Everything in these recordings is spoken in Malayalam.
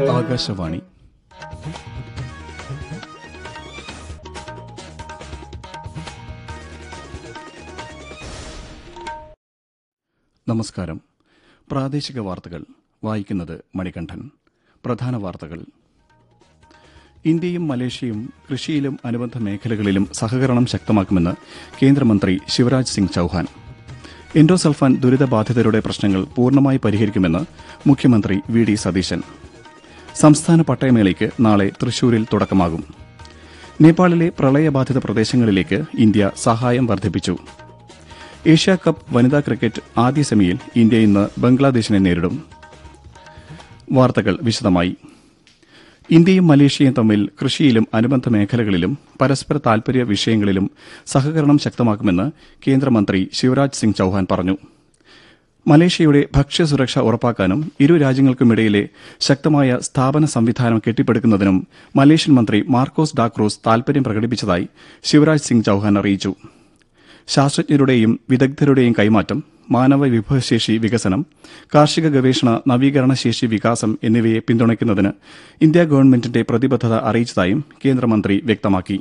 ആകാശവാണി നമസ്കാരം പ്രാദേശിക വാർത്തകൾ വായിക്കുന്നത് മണികണ്ഠൻ പ്രധാന വാർത്തകൾ ഇന്ത്യയും മലേഷ്യയും കൃഷിയിലും അനുബന്ധ മേഖലകളിലും സഹകരണം ശക്തമാക്കുമെന്ന് കേന്ദ്രമന്ത്രി ശിവരാജ് സിംഗ് ചൌഹാൻ എൻഡോസൾഫാൻ ദുരിതബാധിതരുടെ പ്രശ്നങ്ങൾ പൂർണ്ണമായി പരിഹരിക്കുമെന്ന് മുഖ്യമന്ത്രി വി ഡി സതീശൻ സംസ്ഥാന പട്ടയമേളയ്ക്ക് നാളെ തൃശൂരിൽ തുടക്കമാകും നേപ്പാളിലെ പ്രളയബാധിത പ്രദേശങ്ങളിലേക്ക് ഇന്ത്യ സഹായം വർദ്ധിപ്പിച്ചു ഏഷ്യാ കപ്പ് വനിതാ ക്രിക്കറ്റ് ആദ്യ സെമിയിൽ ഇന്ത്യ ഇന്ന് ബംഗ്ലാദേശിനെ നേരിടും വാർത്തകൾ വിശദമായി ഇന്ത്യയും മലേഷ്യയും തമ്മിൽ കൃഷിയിലും അനുബന്ധ മേഖലകളിലും പരസ്പര താൽപര്യ വിഷയങ്ങളിലും സഹകരണം ശക്തമാക്കുമെന്ന് കേന്ദ്രമന്ത്രി ശിവരാജ് സിംഗ് ചൌഹാൻ പറഞ്ഞു മലേഷ്യയുടെ ഭക്ഷ്യസുരക്ഷ ഉറപ്പാക്കാനും ഇരു രാജ്യങ്ങൾക്കുമിടയിലെ ശക്തമായ സ്ഥാപന സംവിധാനം കെട്ടിപ്പടുക്കുന്നതിനും മലേഷ്യൻ മന്ത്രി മാർക്കോസ് ഡാക്രോസ് താൽപര്യം പ്രകടിപ്പിച്ചതായി ശിവരാജ് സിംഗ് ചൌഹാൻ അറിയിച്ചു ശാസ്ത്രജ്ഞരുടെയും വിദഗ്ധരുടെയും കൈമാറ്റം മാനവ വിഭവശേഷി വികസനം കാർഷിക ഗവേഷണ നവീകരണ ശേഷി വികാസം എന്നിവയെ പിന്തുണയ്ക്കുന്നതിന് ഇന്ത്യ ഗവൺമെന്റിന്റെ പ്രതിബദ്ധത അറിയിച്ചതായും കേന്ദ്രമന്ത്രി വ്യക്തമാക്കി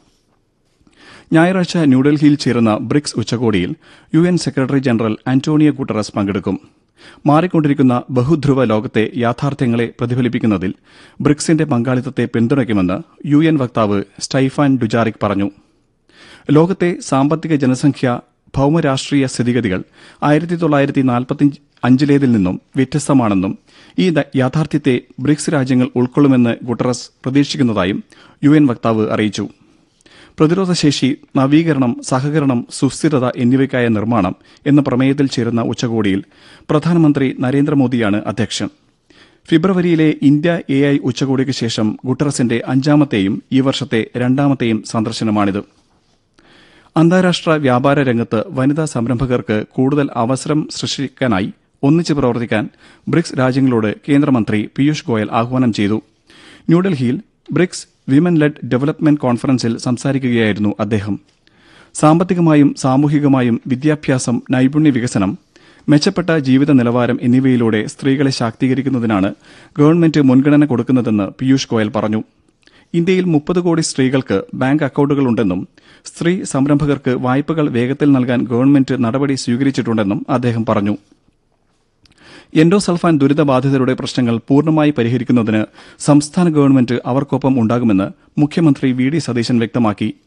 ഞായറാഴ്ച ന്യൂഡൽഹിയിൽ ചേരുന്ന ബ്രിക്സ് ഉച്ചകോടിയിൽ U N secretary general Antonio Guterres പങ്കെടുക്കും മാറിക്കൊണ്ടിരിക്കുന്ന ബഹുധ്രുവ ലോകത്തെ യാഥാർത്ഥ്യങ്ങളെ പ്രതിഫലിപ്പിക്കുന്നതിൽ ബ്രിക്സിന്റെ പങ്കാളിത്തത്തെ പിന്തുണയ്ക്കുമെന്ന് യു എൻ വക്താവ് സ്റ്റൈഫാൻ ഡുജാറിക് പറഞ്ഞു ലോകത്തെ സാമ്പത്തിക ജനസംഖ്യ ഭൌമരാഷ്ട്രീയ സ്ഥിതിഗതികൾ ആയിരത്തി തൊള്ളായിരത്തി നാൽപ്പത്തി അഞ്ചിലേതിൽ നിന്നും വ്യത്യസ്തമാണെന്നും ഈ ദ- യാഥാർത്ഥ്യത്തെ ബ്രിക്സ് രാജ്യങ്ങൾ ഉൾക്കൊള്ളുമെന്ന് ഗുട്ടറസ് പ്രതീക്ഷിക്കുന്നതായും യു എൻ വക്താവ് അറിയിച്ചു പ്രതിരോധശേഷി നവീകരണം സഹകരണം സുസ്ഥിരത എന്നിവയ്ക്കായ നിർമ്മാണം എന്ന പ്രമേയത്തിൽ ചേരുന്ന ഉച്ചകോടിയിൽ പ്രധാനമന്ത്രി നരേന്ദ്രമോദിയാണ് അധ്യക്ഷൻ ഫെബ്രുവരിയിലെ ഇന്ത്യ എ ഐ ഉച്ചകോടിക്ക് ശേഷം ഗുട്ടറസിന്റെ അഞ്ചാമത്തെയും ഈ വർഷത്തെ രണ്ടാമത്തെയും സന്ദർശനമാണിത് അന്താരാഷ്ട്ര വ്യാപാര രംഗത്ത് വനിതാ സംരംഭകർക്ക് കൂടുതൽ അവസരം സൃഷ്ടിക്കാനായി ഒന്നിച്ച് പ്രവർത്തിക്കാൻ ബ്രിക്സ് രാജ്യങ്ങളോട് കേന്ദ്രമന്ത്രി പീയൂഷ് ഗോയൽ ആഹ്വാനം ചെയ്തു ന്യൂഡൽഹിയിൽ ബ്രിക്സ് വിമൻ ലെഡ് ഡെവലപ്മെന്റ് കോൺഫറൻസിൽ സംസാരിക്കുകയായിരുന്നു അദ്ദേഹം സാമ്പത്തികമായും സാമൂഹികമായും വിദ്യാഭ്യാസം നൈപുണ്യ വികസനം മെച്ചപ്പെട്ട ജീവിത നിലവാരം എന്നിവയിലൂടെ സ്ത്രീകളെ ശാക്തീകരിക്കുന്നതിനാണ് ഗവൺമെന്റ് മുൻഗണന കൊടുക്കുന്നതെന്ന് പീയൂഷ് ഗോയൽ പറഞ്ഞു ഇന്ത്യയിൽ മുപ്പത് കോടി സ്ത്രീകൾക്ക് ബാങ്ക് അക്കൌണ്ടുകളുണ്ടെന്നും സ്ത്രീ സംരംഭകർക്ക് വായ്പകൾ വേഗത്തിൽ നൽകാൻ ഗവൺമെന്റ് നടപടി സ്വീകരിച്ചിട്ടുണ്ടെന്നും അദ്ദേഹം പറഞ്ഞു എൻഡോസൾഫാൻ ദുരിതബാധിതരുടെ പ്രശ്നങ്ങൾ പൂർണ്ണമായി പരിഹരിക്കുന്നതിന് സംസ്ഥാന ഗവൺമെന്റ് അവർക്കൊപ്പം ഉണ്ടാകുമെന്ന് മുഖ്യമന്ത്രി വി ഡി സതീശൻ വ്യക്തമാക്കി